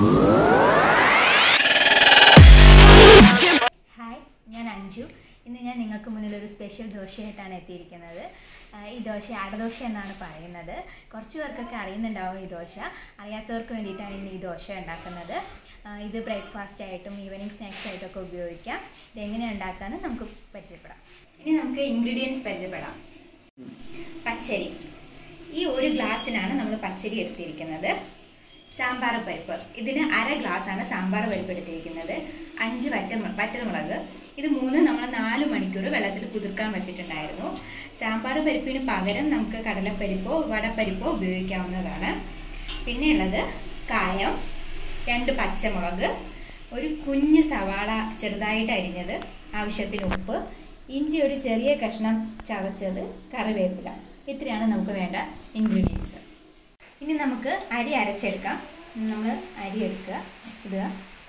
hi ഞാൻ അഞ്ജു ഇന്ന് ഞാൻ നിങ്ങൾക്ക് മുന്നിൽ ഒരു സ്പെഷ്യൽ ദോശയായിട്ടാണ് എത്തിയിരിക്കുന്നത് ആ, ഈ ദോശ അടദോശ എന്നാണ് പറയുന്നത് കുറച്ച് പേർക്കൊക്കെ അറിയുന്നുണ്ടാവും ഈ ദോശ അറിയാത്തവർക്ക് വേണ്ടിയിട്ടാണ് ഇന്ന് ഈ ദോശ ഉണ്ടാക്കുന്നത് ആ, ഇത് ബ്രേക്ക്ഫാസ്റ്റ് ആയിട്ടും ഈവനിങ് സ്നാക്സ് ആയിട്ടൊക്കെ ഉപയോഗിക്കാം ഇതെങ്ങനെയാണ് ഉണ്ടാക്കാമെന്ന് നമുക്ക് പരിചയപ്പെടാം ഇനി നമുക്ക് ഇൻഗ്രീഡിയൻസ് പരിചയപ്പെടാം പച്ചരി ഈ ഒരു ഗ്ലാസ്സിനാണ് നമ്മൾ പച്ചരി എടുത്തിരിക്കുന്നത് സാമ്പാർ പരിപ്പ് ഇതിന് അര ഗ്ലാസ് ആണ് സാമ്പാർ പരിപ്പ് എടുത്തിരിക്കുന്നത് അഞ്ച് വറ്റ വറ്റൽമുളക് ഇത് മൂന്ന് നമ്മൾ നാല് മണിക്കൂർ വെള്ളത്തിൽ കുതിർക്കാൻ വെച്ചിട്ടുണ്ടായിരുന്നു സാമ്പാർ പരിപ്പിന് പകരം നമുക്ക് കടലപ്പരിപ്പോ വടപ്പരിപ്പോ ഉപയോഗിക്കാവുന്നതാണ് പിന്നെ ഉള്ളത് കായം രണ്ട് പച്ചമുളക് ഒരു കുഞ്ഞ് സവാള ചെറുതായിട്ട് അരിഞ്ഞത് ആവശ്യത്തിന് ഉപ്പ് ഇഞ്ചി ഒരു ചെറിയ കഷ്ണം ചതച്ചത് കറിവേപ്പില ഇത്രയാണ് നമുക്ക് വേണ്ട ഇൻഗ്രീഡിയൻസ് ഇനി നമുക്ക് അരി അരച്ചെടുക്കാം നമ്മൾ അരി എടുക്കുക ഇടുക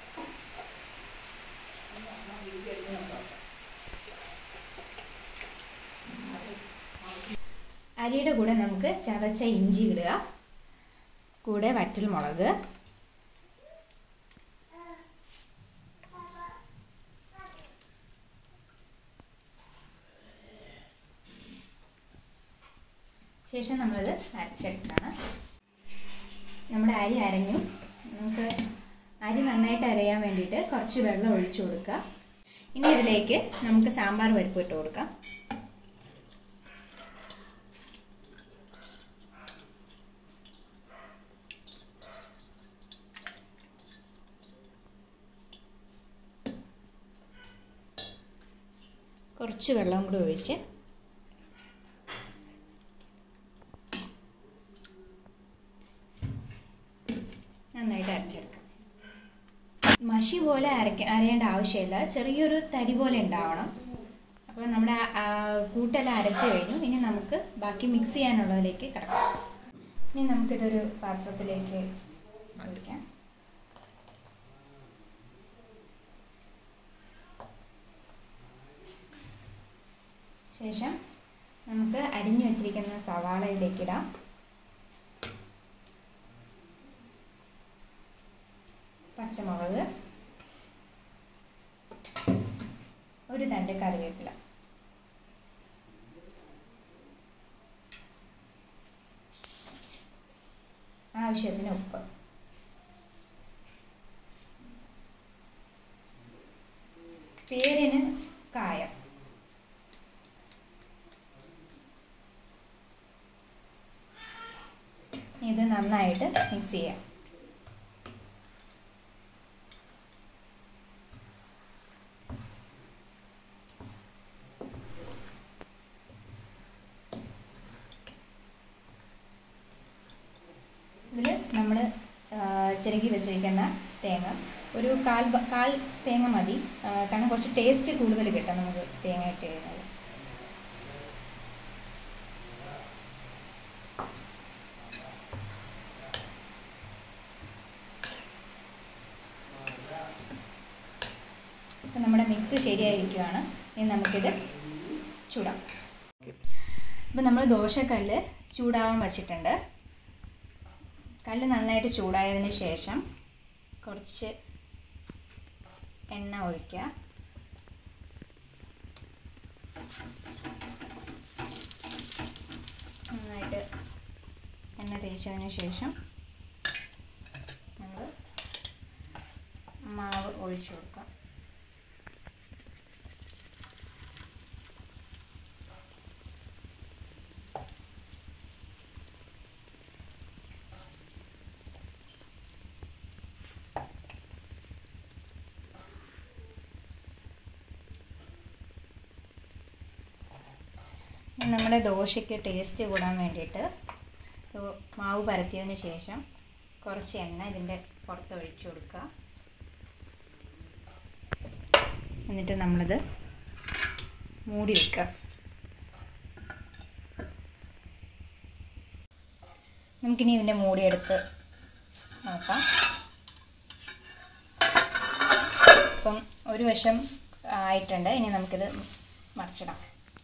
അരിയുടെ കൂടെ നമുക്ക് ചതച്ച ഇഞ്ചി ഇടുക കൂടെ വറ്റൽ മുളക് ശേഷം നമ്മളത് അരച്ചെടുക്കണം നമ്മുടെ അരി അരഞ്ഞു നമുക്ക് അരി നന്നായിട്ട് അരയാൻ വേണ്ടിയിട്ട് കുറച്ച് വെള്ളം ഒഴിച്ചു കൊടുക്കുക ഇനി ഇതിലേക്ക് നമുക്ക് സാമ്പാർ പരിപ്പ് ഇട്ട് കൊടുക്കാം കുറച്ച് വെള്ളം കൂടി ഒഴിച്ച് നന്നായിട്ട് അരച്ചെടുക്കാം മഷി പോലെ അരയ്ക്ക അരയേണ്ട ആവശ്യമില്ല ചെറിയൊരു തരി പോലെ ഉണ്ടാവണം അപ്പോൾ നമ്മുടെ ആ, കൂട്ടെല്ലാം അരച്ച് കഴിഞ്ഞു ഇനി നമുക്ക് ബാക്കി മിക്സ് ചെയ്യാനുള്ളതിലേക്ക് കിടക്കാം ഇനി നമുക്കിതൊരു പാത്രത്തിലേക്ക് ഒഴിക്കാം ശേഷം നമുക്ക് അരിഞ്ഞു വച്ചിരിക്കുന്ന സവാളയിലേക്ക് ഇടാം പച്ചമുളക് ഒരു തണ്ട് കറിവേപ്പില ആവശ്യത്തിന് ഉപ്പ് പേരിന് കായം ഇത് നന്നായിട്ട് മിക്സ് ചെയ്യാം ഇതിൽ നമ്മൾ ചിരകി വെച്ചിരിക്കുന്ന തേങ്ങ ഒരു കാൽ ബ- കാൽ തേങ്ങ മതി ആ, കാരണം കുറച്ച് ടേസ്റ്റ് കൂടുതൽ കിട്ടും നമുക്ക് തേങ്ങ ഇട്ട് കഴിഞ്ഞാൽ അപ്പം നമ്മുടെ മിക്സ് ശരിയായിരിക്കുവാണ് ഇനി നമുക്കിത് ചൂടാം അപ്പം നമ്മൾ ദോശക്കല്ല് ചൂടാവാൻ വച്ചിട്ടുണ്ട് കല്ല് നന്നായിട്ട് ചൂടായതിന് ശേഷം കുറച്ച് എണ്ണ ഒഴിക്കുക നന്നായിട്ട് എണ്ണ തേച്ചതിന് ശേഷം നമ്മൾ മാവ് ഒഴിച്ചു കൊടുക്കാം ഇനി നമ്മുടെ ദോശയ്ക്ക് ടേസ്റ്റ് കൂടാൻ വേണ്ടിയിട്ട് ദോ- മാവ് പരത്തിയതിന് ശേഷം കുറച്ച് എണ്ണ ഇതിൻ്റെ പുറത്ത് ഒഴിച്ചു കൊടുക്കുക എന്നിട്ട് നമ്മളിത് മൂടി വെക്കുക നമുക്കിനി ഇതിൻ്റെ മൂടിയെടുത്ത് നോക്കാം അപ്പം ഒരു വശം ആയിട്ടുണ്ട് ഇനി നമുക്കിത് മറിച്ചിടാം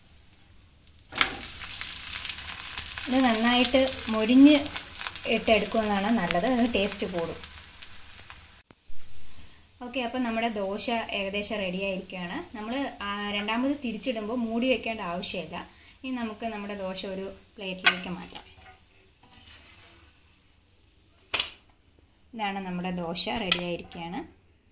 ഇത് നന്നായിട്ട് മൊരിഞ്ഞ് ഇട്ടെടുക്കുന്നതാണ് നല്ലത് അത് ടേസ്റ്റ് കൂടും ഓക്കെ അപ്പം നമ്മുടെ ദോശ ഏകദേശം റെഡി ആയിരിക്കുകയാണ് നമ്മൾ രണ്ടാമത് തിരിച്ചിടുമ്പോൾ മൂടി വെക്കേണ്ട ആവശ്യമില്ല ഇനി നമുക്ക് നമ്മുടെ ദോശ ഒരു പ്ലേറ്റിലേക്ക് മാറ്റാം ഇതാണ് നമ്മുടെ ദോശ റെഡി ആയിരിക്കുകയാണ്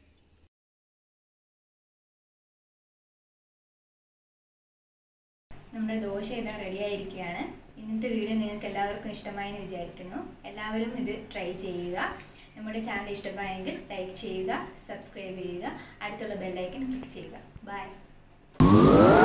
നമ്മുടെ ദോശ ഇതാ റെഡി ആയിരിക്കുകയാണ് ഇന്നത്തെ വീഡിയോ നിങ്ങൾക്ക് എല്ലാവർക്കും ഇഷ്ടമായി എന്ന് വിചാരിക്കുന്നു എല്ലാവരും ഇത് ട്രൈ ചെയ്യുക നമ്മുടെ ചാനൽ ഇഷ്ടമായെങ്കിൽ ലൈക്ക് ചെയ്യുക സബ്സ്ക്രൈബ് ചെയ്യുക അടുത്തുള്ള ബെല്ലൈക്കൺ ക്ലിക്ക് ചെയ്യുക ബൈ